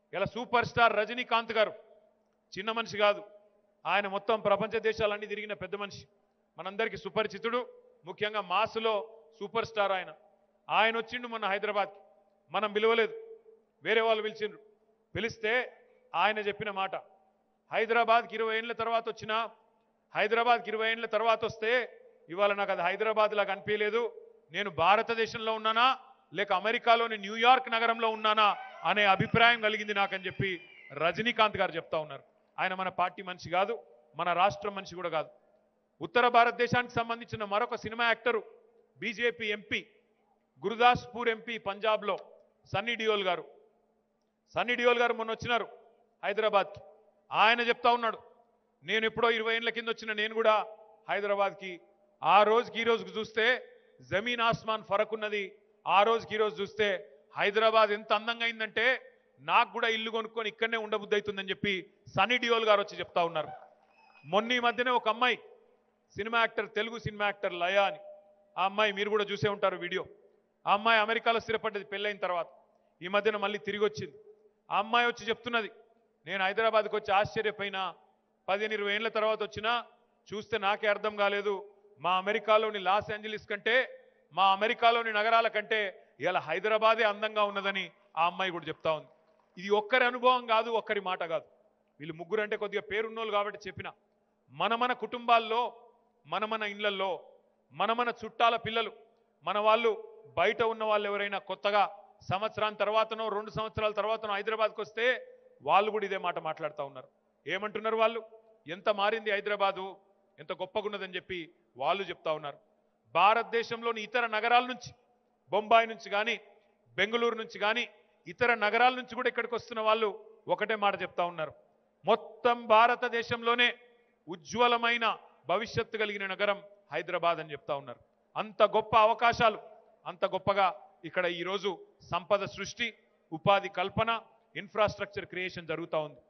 ఇలా super star Rajinikanth గారు చిన్న మనిషి కాదు ఆయన మొత్తం ప్రపంచ దేశాలన్నీ తిరిగిన పెద్ద మనిషి మనందరికీ సుపరిచితుడు ముఖ్యంగా మాసులో సూపర్ స్టార్ ఆయన ఆయన వచ్చిండు మొన్న హైదరాబాద్కి మనం పిలవలేదు వేరే వాళ్ళు పిలిచిండ్రు పిలిస్తే ఆయన చెప్పిన మాట హైదరాబాద్కి ఇరవై ఏళ్ళ తర్వాత వచ్చిన హైదరాబాద్కి ఇరవై ఏళ్ళ తర్వాత వస్తే ఇవాళ నాకు అది హైదరాబాద్ లాగా అనిపించలేదు నేను భారతదేశంలో ఉన్నానా లేక అమెరికాలోని న్యూయార్క్ నగరంలో ఉన్నానా అనే అభిప్రాయం కలిగింది నాకని చెప్పి రజనీకాంత్ గారు చెప్తా ఉన్నారు ఆయన మన పార్టీ మనిషి కాదు మన రాష్ట్రం మనిషి కూడా కాదు ఉత్తర భారతదేశానికి సంబంధించిన మరొక cinema actor BJP MP Gurdaspur MP పంజాబ్లో సన్నీ డియోల్ గారు సన్నీ డియోల్ గారు మొన్న వచ్చినారు హైదరాబాద్కి ఆయన చెప్తా ఉన్నాడు నేను ఎప్పుడో ఇరవై ఏళ్ళ కింద వచ్చిన నేను కూడా హైదరాబాద్కి ఆ రోజుకి ఈ రోజుకి చూస్తే జమీన్ ఆస్మాన్ ఫరక్ ఉన్నది ఆ రోజుకి ఈ రోజు చూస్తే హైదరాబాద్ ఎంత అందంగా అయిందంటే నాకు కూడా ఇల్లు కొనుక్కొని ఇక్కడనే ఉండబుద్ధి అవుతుందని చెప్పి సన్నీ డియోల్ గారు వచ్చి చెప్తా ఉన్నారు మొన్న ఈ మధ్యనే ఒక అమ్మాయి cinema actor Telugu cinema actor Laya అని ఆ అమ్మాయి మీరు కూడా చూసే ఉంటారు వీడియో ఆ అమ్మాయి అమెరికాలో స్థిరపడ్డది పెళ్ళైన తర్వాత ఈ మధ్యన మళ్ళీ తిరిగి వచ్చింది ఆ అమ్మాయి వచ్చి చెప్తున్నది నేను హైదరాబాద్కి వచ్చి ఆశ్చర్యపోయినా పదిహేను ఇరవై ఏళ్ళ తర్వాత వచ్చినా చూస్తే నాకే అర్థం కాలేదు మా అమెరికాలోని లాస్ ఏంజలీస్ కంటే మా అమెరికాలోని నగరాల కంటే ఇలా హైదరాబాదే అందంగా ఉన్నదని ఆ అమ్మాయి కూడా చెప్తా ఉంది ఇది ఒక్కరి అనుభవం కాదు ఒక్కరి మాట కాదు వీళ్ళు ముగ్గురు అంటే కొద్దిగా పేరున్నోళ్ళు కాబట్టి చెప్పిన మన మన కుటుంబాల్లో మన మన ఇళ్లల్లో మన మన చుట్టాల పిల్లలు మన వాళ్ళు బయట ఉన్న వాళ్ళు ఎవరైనా కొత్తగా సంవత్సరం తర్వాతనో రెండు సంవత్సరాల తర్వాతనో హైదరాబాద్కి వస్తే వాళ్ళు కూడా ఇదే మాట మాట్లాడుతూ ఉన్నారు ఏమంటున్నారు వాళ్ళు ఎంత మారింది హైదరాబాదు ఎంత గొప్పగున్నదని చెప్పి వాళ్ళు చెప్తా ఉన్నారు భారతదేశంలోని ఇతర నగరాల నుంచి బొంబాయి నుంచి కానీ బెంగళూరు నుంచి కానీ ఇతర నగరాల నుంచి కూడా ఇక్కడికి వస్తున్న వాళ్ళు ఒకటే మాట చెప్తా ఉన్నారు మొత్తం భారతదేశంలోనే ఉజ్వలమైన భవిష్యత్తు కలిగిన నగరం హైదరాబాద్ అని చెప్తా ఉన్నారు అంత గొప్ప అవకాశాలు అంత గొప్పగా ఇక్కడ ఈరోజు సంపద సృష్టి ఉపాధి కల్పన ఇన్ఫ్రాస్ట్రక్చర్ క్రియేషన్ జరుగుతూ ఉంది